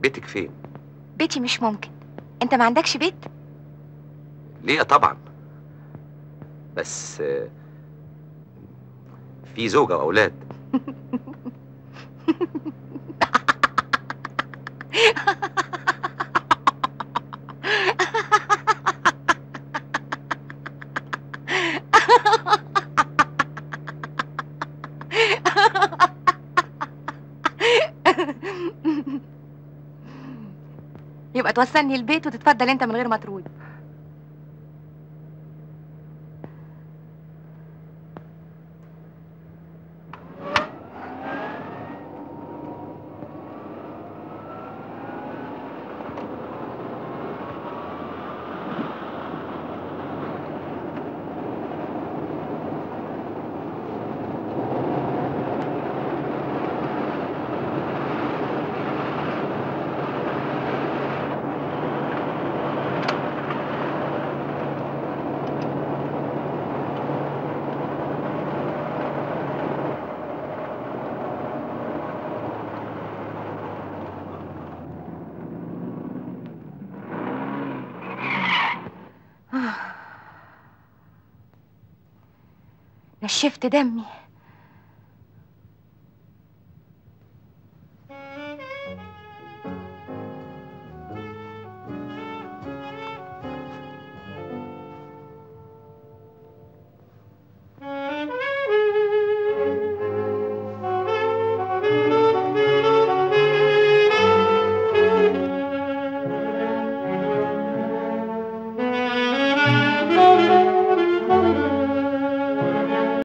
بيتك فين بيتي مش ممكن انت ما عندكش بيت ليه طبعا بس آه، في زوجة وأولاد يبقى توصلني البيت وتتفضل انت من غير ما تروي نشفت دمي